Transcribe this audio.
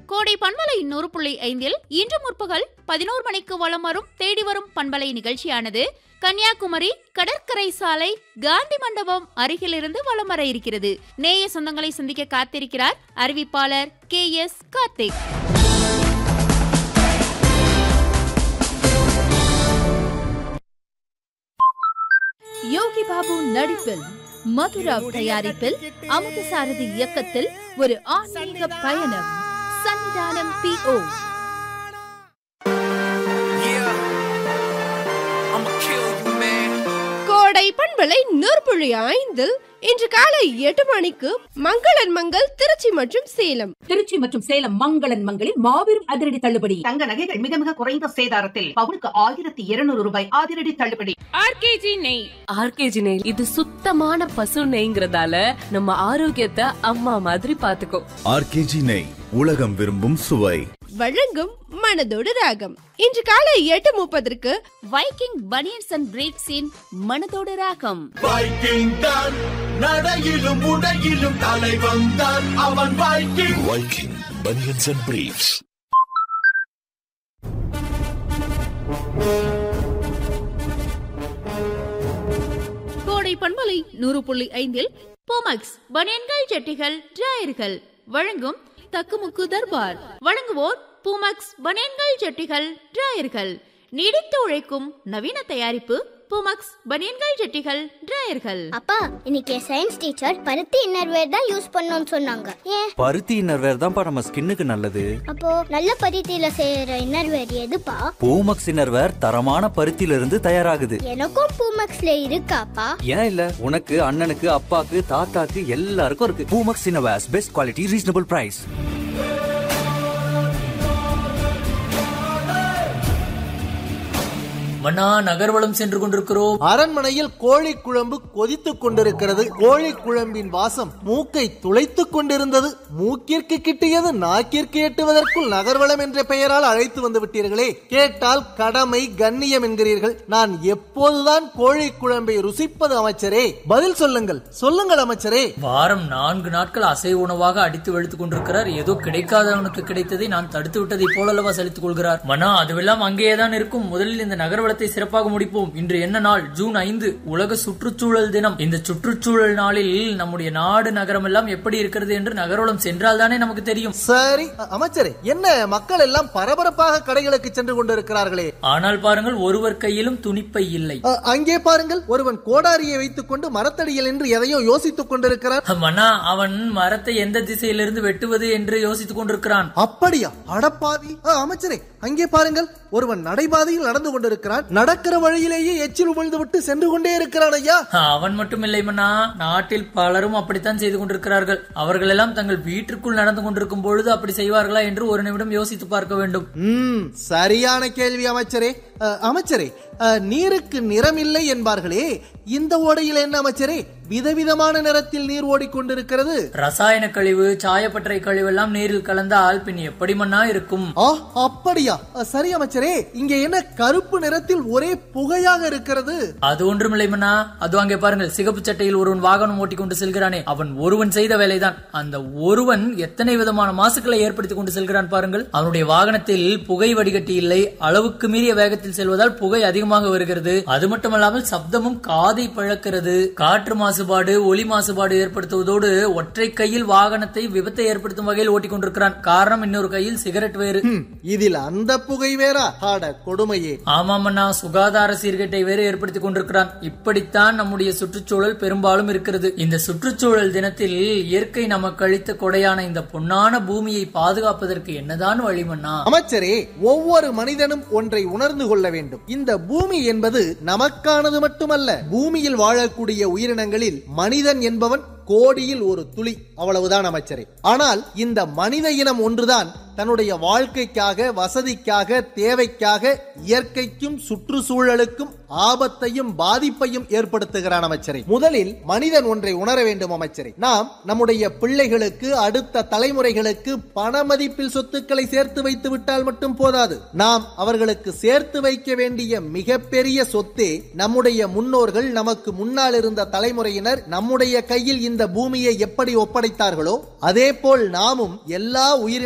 கோடை பண்பலை நூறு புள்ளி ஐந்தில் இன்று முற்பகல் பதினோரு மணிக்கு வலம் வரும் தேடி வரும் பண்பலை நிகழ்ச்சியானது கன்னியாகுமரி கடற்கரை சாலை காந்தி மண்டபம் அருகிலிருந்து வலம் வர இருக்கிறது நேய சொந்தங்களை சந்திக்க காத்திருக்கிறார் அறிவிப்பாளர் கே எஸ் கார்த்திக் யோகி பாபு நடிப்பில் மதுராவ் தயாரிப்பில் அமுதசாரதி இயக்கத்தில் ஒரு ஆன்மீக பயணம் Sannidhanam P O Yeah, I'ma kill you, man. கோடை பண்பலை நூற்புழி ஐந்தில் இன்று காலை எட்டு மணிக்கு மங்களன் மங்கள் திருச்சி மற்றும் சேலம் திருச்சி மற்றும் சேலம் மங்களன் மங்களில் மாபெரும் அதிரடி தள்ளுபடி தங்க நகைகள் மிக மிக குறைந்த சேதாரத்தில் பவுனுக்கு ஆயிரத்தி இருநூறு ரூபாய் அதிரடி தள்ளுபடி ஆர்கேஜி நெய் ஆர்கேஜி நெய் இது சுத்தமான பசு நெய்ங்கிறதால நம்ம ஆரோக்கியத்தை அம்மா மாதிரி பாத்துக்கோ ஆர்கேஜி நெய் உலகம் விரும்பும் சுவை வழங்கும் மனதோடு ராகம் இன்று காலை எட்டு முப்பதற்கு வைக்கிங் பனியன்ஸ் அண்ட் பிரீட்ஸின் மனதோடு ராகம் வைக்கிங் தான் நடையிலும் உடையிலும் தலைவன் தான் அவன் Viking Viking banians and briefs கோடை பண்பலை நூறு புள்ளி ஐந்தில் போமக்ஸ் பனியன்கள் ஜட்டிகள் டிராயர்கள் வழங்கும் தக்குமுக்கு தர்பார் வழங்குவோர் பூமக்ஸ் பனியன்கள் ஜட்டிகள் டிராயர்கள் நீடித்து உழைக்கும் நவீன தயாரிப்பு பூமக்ஸ் பனியன்கள் ஜட்டிகள் டிராயர்கள் அப்பா இன்னைக்கு சயின்ஸ் டீச்சர் பருத்தி இன்னர்வேர் தான் யூஸ் பண்ணணும்னு சொன்னாங்க ஏன் பருத்தி இன்னர்வேர் தான்ப்பா நம்ம ஸ்கின்னுக்கு நல்லது அப்போ நல்ல பருத்தியில செய்யற இன்னர்வேர் எதுப்பா பூமக்ஸ் இன்னர்வேர் தரமான பருத்தியில இருந்து தயாராகுது எனக்கும் பூமக்ஸ்ல இருக்காப்பா ஏன் இல்ல உனக்கு அண்ணனுக்கு அப்பாக்கு தாத்தாக்கு எல்லாருக்கும் இருக்கு Poomex innerwears best quality reasonable price மன்னா நகர்வலம் சென்று கொண்டிருக்கிறோம் அரண்மனையில் கோழி குழம்பு கொதித்துக் கொண்டிருக்கிறது கோழி குழம்பின் வாசம் மூக்கை துளைத்துக் கொண்டிருந்தது மூக்கிற்கு கிட்டியது நாக்கிற்கு எட்டுவதற்குள் நகர்வலம் என்ற பெயரால் அழைத்து வந்து விட்டீர்களே கேட்டால் கடமை கண்ணியம் என்கிறீர்கள் நான் எப்போதுதான் கோழி குழம்பை ருசிப்பது அமைச்சரே பதில் சொல்லுங்கள் சொல்லுங்கள் அமைச்சரே வாரம் நான்கு நாட்கள் அசைவ உணவாக அடித்து வெளுத்துக் கொண்டிருக்கிறார் ஏதோ கிடைக்காதவனுக்கு கிடைத்ததை நான் தடுத்து விட்டதை போலல்லவா சலித்துக் கொள்கிறார் மன்னா அதுவெல்லாம் அங்கேயேதான் இருக்கும் முதலில் இந்த நகர்வலத்தை சிறப்பாக முடிப்போம் இன்று என்ன நாள் ஜூன் ஐந்து உலக சுற்றுச்சூழல் தினம் இந்த சுற்றுச்சூழல் நாளில் நம்முடைய நாடு நகரம் எல்லாம் எப்படி இருக்கிறது என்று நகர்வலம் சென்றால் தானே நமக்கு தெரியும் சரி அ- அமைச்சரே என்ன மக்கள் எல்லாம் பரபரப்பாக கடைகளுக்கு சென்று கொண்டிருக்கிறார்களே ஆனால் பாருங்கள் ஒருவர் கையிலும் துணிப்பை இல்லை அ, அங்கே பாருங்கள் ஒருவன் கோடாரியை வைத்துக் கொண்டு மரத்தடியில் என்று எதையோ யோசித்துக் கொண்டிருக்கிறார் மன்னா அவன் மரத்தை எந்த திசையிலிருந்து வெட்டுவது என்று யோசித்துக் கொண்டிருக்கிறான் அப்படியா அடப்பாவி ஆ, அமைச்சரே அங்கே பாருங்கள் ஒருவன் நடைபாதையில் நடந்து கொண்டிருக்கிறான் நடக்கிற வழியிலேயே எச்சில் உமிழ்ந்து விட்டு சென்று கொண்டே இருக்கிறான் ஐயா அவன் மட்டும் இல்லை மன்னா நாட்டில் பலரும் அப்படித்தான் செய்து கொண்டிருக்கிறார்கள் அவர்கள் எல்லாம் தங்கள் வீட்டிற்குள் நடந்து கொண்டிருக்கும் பொழுது அப்படி செய்வார்களா என்று ஒரு நிமிடம் யோசித்து பார்க்க வேண்டும் ம் சரியான கேள்வி அமைச்சரே அ, அமைச்சரே அ, நீருக்கு நிறமில்லை என்பார்களே இந்த ஓடையில் என்ன அமைச்சரே விதவிதமான நிறத்தில் நீர் ஓடிக்கொண்டிருக்கிறது ரசாயன கழிவு சாயப்பட்டறை கழிவு எல்லாம் நீரில் கலந்தால் பின் எப்படி மண்ணா இருக்கும் ஆ அப்படியா அ, சரி அமைச்சரே இங்கே என்ன கருப்பு நிறத்தில் ஒரே புகையாக இருக்கிறது அது ஒன்றுமில்லை மன்னா அது அங்கே பாருங்கள் சிகப்பு சட்டையில் ஒருவன் வாகனம் ஓட்டிக் கொண்டு செல்கிறானே அவன் ஒருவன் செய்த வேலைதான் அந்த ஒருவன் எத்தனை விதமான மாசுக்களை ஏற்படுத்திக் கொண்டு செல்கிறான் பாருங்கள் அவனுடைய வாகனத்தில் புகை வடிகட்டி இல்லை அளவுக்கு மீறிய வேகத்தில் செல்வதால் புகை அதிகமாக வருகிறது அது மட்டுமல்லாமல் சப்தமும் காதை பழக்கிறது காற்று மாசுபாடு ஒலி மாசுபாடு ஏற்படுத்துவதோடு ஒற்றை கையில் வாகனத்தை விபத்தை ஏற்படுத்தும் வகையில் ஓட்டிக் கொண்டிருக்கிறான் காரணம் இன்னொரு கையில் சிகரெட் வேறு ம், இதில் அந்த புகை வேறா ஆட கொடுமையே ஆமாம் அண்ணா சுகாதார சீர்கேட்டை வேறு ஏற்படுத்திக் கொண்டிருக்கிறான் இப்படித்தான் நம்முடைய சுற்றுச்சூழல் பெரும்பாலும் இருக்கிறது இந்த சுற்றுச்சூழல் தினத்தில் இயற்கை நமக்கு அளித்த கொடையான இந்த பொன்னான பூமியை பாதுகாப்பதற்கு என்னதான் வழிமண்ணா அமைச்சரே ஒவ்வொரு மனிதனும் ஒன்றை உணர்ந்து கொள்ள வேண்டும் இந்த பூமி என்பது நமக்கானது மட்டுமல்ல பூமியில் வாழக்கூடிய உயிரினங்களில் மனிதன் என்பவன் கோடியில் ஒரு துளி அவ்வளவுதான் அமைச்சரே ஆனால் இந்த மனித இனம் ஒன்றுதான் தன்னுடைய வாழ்க்கைக்காக வசதிக்காக தேவைக்காக இயற்கைக்கும் சுற்றுச்சூழலுக்கும் ஆபத்தையும் பாதிப்பையும் ஏற்படுத்துகிறான் அமைச்சரே முதலில் மனிதன் ஒன்றை உணர வேண்டும் அமைச்சரே நாம் நம்முடைய பிள்ளைகளுக்கு அடுத்த தலைமுறைகளுக்கு பண மதிப்பில் சொத்துக்களை சேர்த்து வைத்து விட்டால் மட்டும் போதாது நாம் அவர்களுக்கு சேர்த்து வைக்க வேண்டிய மிகப்பெரிய சொத்தே நம்முடைய முன்னோர்கள் நமக்கு முன்னால் இருந்த தலைமுறையினர் நம்முடைய கையில் இந்த பூமியை எப்படி ஒப்படைத்தார்களோ அதே போல் நாமும் எல்லா உயிரின